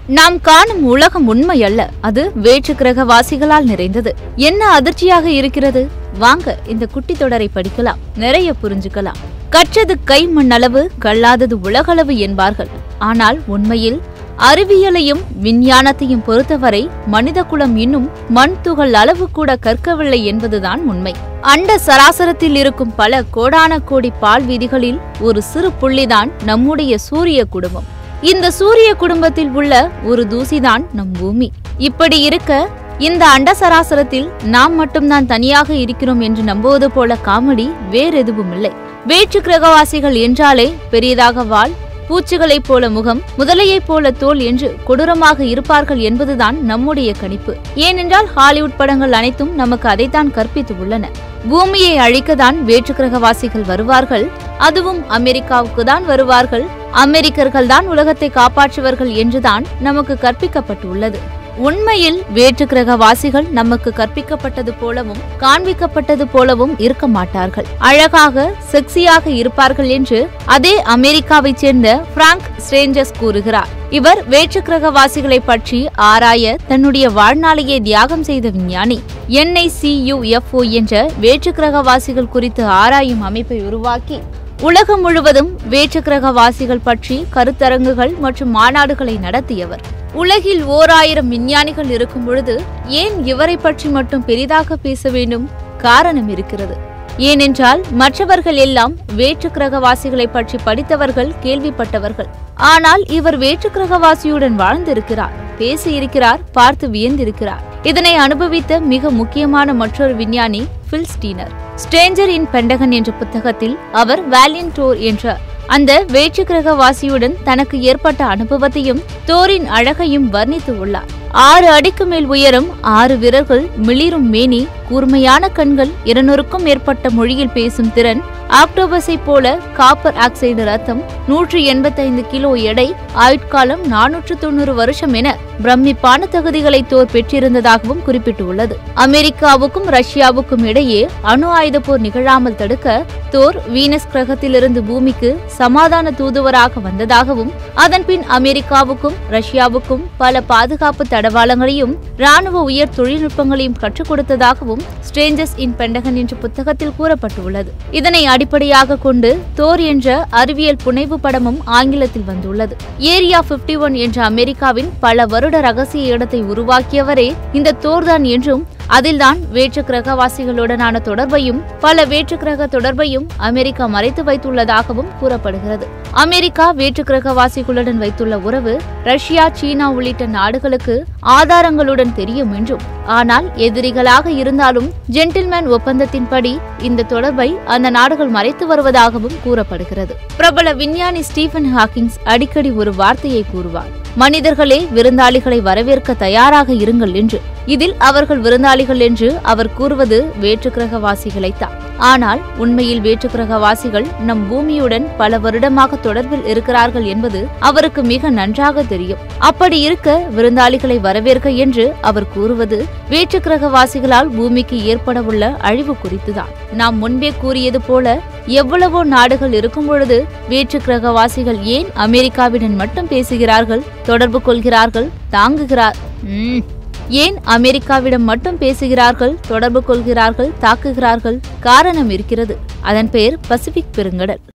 நாம் காணும் உலகம் உண்மை அல்ல அது வேற்று கிரகவாசிகளால் நிறைந்தது என்ன அதிர்ச்சியாக இருக்கிறது வாங்க இந்த குட்டி தொடரை படிக்கலாம் நிறைய புரிஞ்சுக்கலாம் கற்றது கை மண்ணளவு கல்லாதது உலகளவு என்பார்கள் ஆனால் உண்மையில் அறிவியலையும் விஞ்ஞானத்தையும் பொறுத்தவரை மனித குலம் இன்னும் மண் துகள் அளவு கூட கற்கவில்லை என்பதுதான் உண்மை அண்ட சராசரத்தில் இருக்கும் பல கோடான கோடி பால் வீதிகளில் ஒரு சிறு புள்ளிதான் நம்முடைய சூரிய குடும்பம் இந்த சூரிய குடும்பத்தில் உள்ள ஒரு தூசிதான் நம் பூமி இப்படி இருக்க இந்த அண்ட சராசரத்தில் நாம் மட்டும்தான் தனியாக இருக்கிறோம் என்று நம்புவது போல காமெடி வேறெதுவும் இல்லை வேற்று கிரகவாசிகள் என்றாலே பெரியதாக வால் பூச்சிகளைப் போல முகம் முதலையைப் போல தோல் என்று கொடூரமாக இருப்பார்கள் என்பதுதான் நம்முடைய கணிப்பு ஏனென்றால் ஹாலிவுட் படங்கள் அனைத்தும் நமக்கு அதைத்தான் கற்பித்து உள்ளன பூமியை அழிக்கத்தான் வேற்று கிரகவாசிகள் வருவார்கள் அதுவும் அமெரிக்காவுக்கு தான் வருவார்கள் அமெரிக்கர்கள் தான் உலகத்தை காப்பாற்றுவார்கள் என்றுதான் நமக்கு கற்பிக்கப்பட்டுள்ளது உண்மையில் வேற்று கிரகவாசிகள் நமக்கு கற்பிக்கப்பட்டது போலவும் காண்பிக்கப்பட்டது போலவும் இருக்க மாட்டார்கள் அழகாக செக்ஸியாக இருப்பார்கள் என்று அதே அமெரிக்காவைச் சேர்ந்த பிராங்க் ஸ்ட்ரேஞ்சர்ஸ் கூறுகிறார் இவர் வேற்று கிரகவாசிகளை பற்றி ஆராய தன்னுடைய வாழ்நாளையே தியாகம் செய்த விஞ்ஞானி என்ஐசியுஎஃப்ஓ என்ற வேற்று கிரகவாசிகள் குறித்து ஆராயும் அமைப்பை உருவாக்கி உலகம் முழுவதும் வேற்று கிரகவாசிகள் பற்றி கருத்தரங்குகள் மற்றும் மாநாடுகளை நடத்தியவர் உலகில் ஓர் ஆயிரம் விஞ்ஞானிகள் இருக்கும் பொழுது ஏன் இவரை பற்றி மட்டும் பெரிதாக பேச வேண்டும் காரணம் இருக்கிறது ஏனென்றால் மற்றவர்கள் எல்லாம் வேற்று கிரகவாசிகளை பற்றி படித்தவர்கள் கேள்விப்பட்டவர்கள் ஆனால் இவர் வேற்று கிரகவாசியுடன் வாழ்ந்திருக்கிறார் பேசியிருக்கிறார் பார்த்து வியந்திருக்கிறார் இதனை அனுபவித்த மிக முக்கியமான மற்றொரு விஞ்ஞானி Bill Steiner stranger in Pentagon என்ற புத்தகத்தில் அவர் வேலியன் டோர் என்ற அந்த வேற்று கிரகவாசியுடன் தனக்கு ஏற்பட்ட அனுபவத்தையும் தோரின் அழகையும் வர்ணித்து உள்ளார் ஆறு அடிக்கு மேல் உயரம் ஆறு விரல்கள் மிளிரும் மேனி கூர்மையான கண்கள் இருநூறுக்கும் மேற்பட்ட மொழியில் பேசும் திறன் ஆக்டோபஸை போல காப்பர் ஆக்சைடு ரத்தம் நூற்றி எண்பத்தைந்து கிலோ எடை ஆயுட்காலம் நானூற்று தொண்ணூறு வருஷம் என பிரமிப்பான தகுதிகளை தோர் பெற்றிருந்ததாகவும் குறிப்பிட்டுள்ளது அமெரிக்காவுக்கும் ரஷ்யாவுக்கும் இடையே அணு ஆயுத போர் நிகழாமல் தடுக்க தோர் வீனஸ் கிரகத்திலிருந்து பூமிக்கு சமாதான தூதுவராக வந்ததாகவும் அதன்பின் அமெரிக்காவுக்கும் ரஷ்யாவுக்கும் பல பாதுகாப்பு தடவாளங்களையும் ராணுவ உயர் தொழில்நுட்பங்களையும் கற்றுக் கொடுத்ததாகவும் ஸ்ட்ரேஞ்சர்ஸ் இன் பெண்டகன் என்ற புத்தகத்தில் கூறப்பட்டுள்ளது இதனை அடிப்படையாக கொண்டு தோர் என்ற அறிவியல் புனைவு படமும் ஆங்கிலத்தில் வந்துள்ளது ஏரியா 51 ஒன் என்ற அமெரிக்காவின் பல வருட ரகசிய இடத்தை உருவாக்கியவரே இந்த தோர்தான் என்றும் அதில்தான் வேற்று கிரகவாசிகளுடனான தொடர்பையும் பல வேற்று கிரக தொடர்பையும் அமெரிக்கா மறைத்து வைத்துள்ளதாகவும் கூறப்படுகிறது அமெரிக்கா வேற்று கிரகவாசிகளுடன் வைத்துள்ள உறவு ரஷ்யா சீனா உள்ளிட்ட நாடுகளுக்கு ஆதாரங்களுடன் தெரியும் என்றும் ஆனால் எதிரிகளாக இருந்தாலும் ஜென்டில்மேன் ஒப்பந்தத்தின்படி இந்த தொடர்பை அந்த நாடுகள் மறைத்து வருவதாகவும் கூறப்படுகிறது பிரபல விஞ்ஞானி ஸ்டீஃபன் ஹாக்கிங்ஸ் அடிக்கடி ஒரு வார்த்தையை கூறுவார் மனிதர்களே விருந்தாளிகளை வரவேற்க தயாராக இருங்கள் என்று இதில் அவர்கள் விருந்தாளிகள் என்று அவர் கூறுவது வேற்று கிரகவாசிகளைத்தான் ஆனால் உண்மையில் வேற்று கிரகவாசிகள் நம் பூமியுடன் பல வருடமாக தொடர்பில் இருக்கிறார்கள் என்பது அவருக்கு மிக நன்றாக தெரியும் அப்படி இருக்க விருந்தாளிகளை வரவேற்க என்று அவர் கூறுவது வேற்று கிரகவாசிகளால் பூமிக்கு ஏற்படவுள்ள அழிவு குறித்துதான் நாம் முன்பே கூறியது போல எவ்வளவோ நாடுகள் இருக்கும் பொழுது வேற்று கிரகவாசிகள் ஏன் அமெரிக்காவுடன் மட்டும் பேசுகிறார்கள் தொடர்பு கொள்கிறார்கள் தாங்குகிறார் ம், ஏன் அமெரிக்காவிடம் மட்டும் பேசுகிறார்கள் தொடர்பு கொள்கிறார்கள் தாக்குகிறார்கள் காரணம் இருக்கிறது அதன் பெயர் பசிபிக் பெருங்கடல்